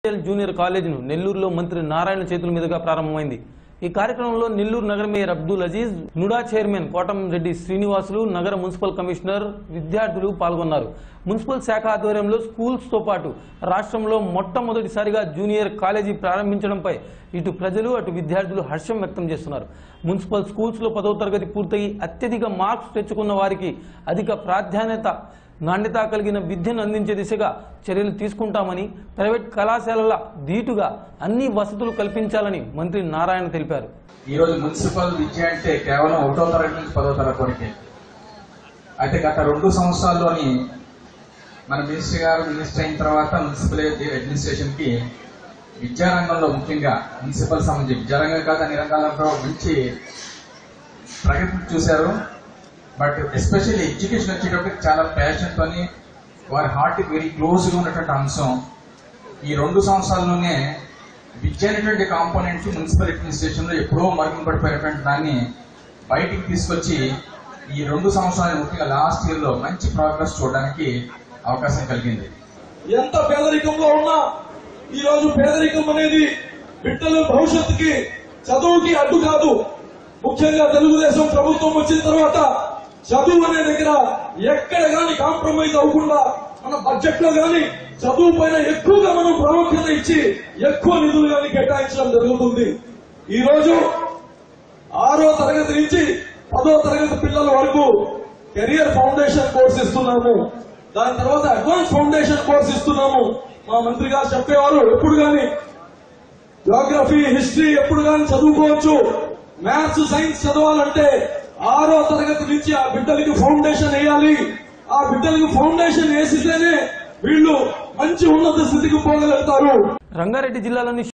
junior కాలేజీను నెల్లూరులో మంత్రి నారాయణ చేతుల మీదుగా ప్రారంభమైంది ఈ కార్యక్రమంలో నెల్లూరు నగర mayor Abdul Aziz NUDA chairman Kotamreddy Srinivasulu నగర మున్సిపల్ కమిషనర్ విద్యార్థులు పాల్గొన్నారు మున్సిపల్ శాఖ ఆధ్వర్యంలో స్కూల్స్ తో పాటు రాష్ట్రంలో మొట్టమొదటిసారిగా జూనియర్ కాలేజీ ప్రారంభించడంపై ఇటు ప్రజలు అటు విద్యార్థులు హర్షం వ్యక్తం చేస్తున్నారు మున్సిపల్ స్కూల్స్ లో పదవ తరగతి పూర్తయి అత్యధిక మార్క్స్ తెచ్చుకున్న వారికి అధిక ప్రాధాన్యత నాణ్యత కలిగిన విద్యను అందించే దిశగా చర్యలు తీసుకుంటామని ప్రైవేట్ కళాశాలల ధీటుగా అన్ని వసతులు కల్పించాలని మంత్రి నారాయణ తెలిపారు ఈ రోజు మున్సిపల్ విద్య అంటే కేవలం ఒకటో తరగతి నుంచి పదో తరగతి వరకే అయితే గత రెండు సంవత్సరాల్లోని మన మినిస్టర్ గారు మినిస్టర్ అయిన తర్వాత మున్సిపల్ అడ్మినిస్ట్రేషన్ కి విద్యారంగంలో ముఖ్యంగా మున్సిపల్ సంబంధించి విద్యారంగం కాదు అన్ని రంగాలలో మంచి ప్రగతి చూశారు బట్ ఎస్పెషల్లీ ఎడ్యుకేషన్ వచ్చేటప్పటికి చాలా ప్యాషన్ తోని వారి హార్ట్ వెరీ క్లోజ్ గా ఉన్నటువంటి అంశం ఈ రెండు సంవత్సరాల్లోనే విద్య అనేటువంటి కాంపోనెంట్ మున్సిపల్ అడ్మినిస్ట్రేషన్ లో ఎప్పుడో మరుగున పడిపోయినటువంటి దాన్ని బయటికి తీసుకొచ్చి ఈ రెండు సంవత్సరాలు ముఖ్యంగా లాస్ట్ ఇయర్ లో మంచి ప్రోగ్రెస్ చూడడానికి అవకాశం కలిగింది ఎంత పేదరికంలో ఉన్నా ఈ రోజు పేదరికం అనేది బిడ్డల భవిష్యత్తుకి చదువుకి అడ్డు కాదు ముఖ్యంగా తెలుగుదేశం ప్రభుత్వం వచ్చిన తర్వాత చదువు అనే దగ్గర ఎక్కడ గాని కాంప్రమైజ్ అవ్వకుండా మన బడ్జెట్ లో గాని చదువు పైన ఎక్కువగా మనం ప్రాముఖ్యత ఇచ్చి ఎక్కువ నిధులు గాని కేటాయించడం జరుగుతుంది ఈ రోజు ఆరో తరగతి నుంచి పదో తరగతి పిల్లల వరకు కెరియర్ ఫౌండేషన్ కోర్స్ ఇస్తున్నాము దాని తర్వాత అడ్వాన్స్ ఫౌండేషన్ కోర్స్ ఇస్తున్నాము మా మంత్రి గారు చెప్పేవారు ఎప్పుడు గాని జాగ్రఫీ హిస్టరీ ఎప్పుడు గాని చదువుకోవచ్చు మ్యాథ్స్ సైన్స్ చదవాలంటే ఆరో తరగతి నుంచి ఆ బిడ్డలకి ఫౌండేషన్ వేయాలి ఆ బిడ్డలకి ఫౌండేషన్ వేసితేనే వీళ్ళు మంచి ఉన్నత స్థితికి పోగలుగుతారు రంగారెడ్డి జిల్లాలోని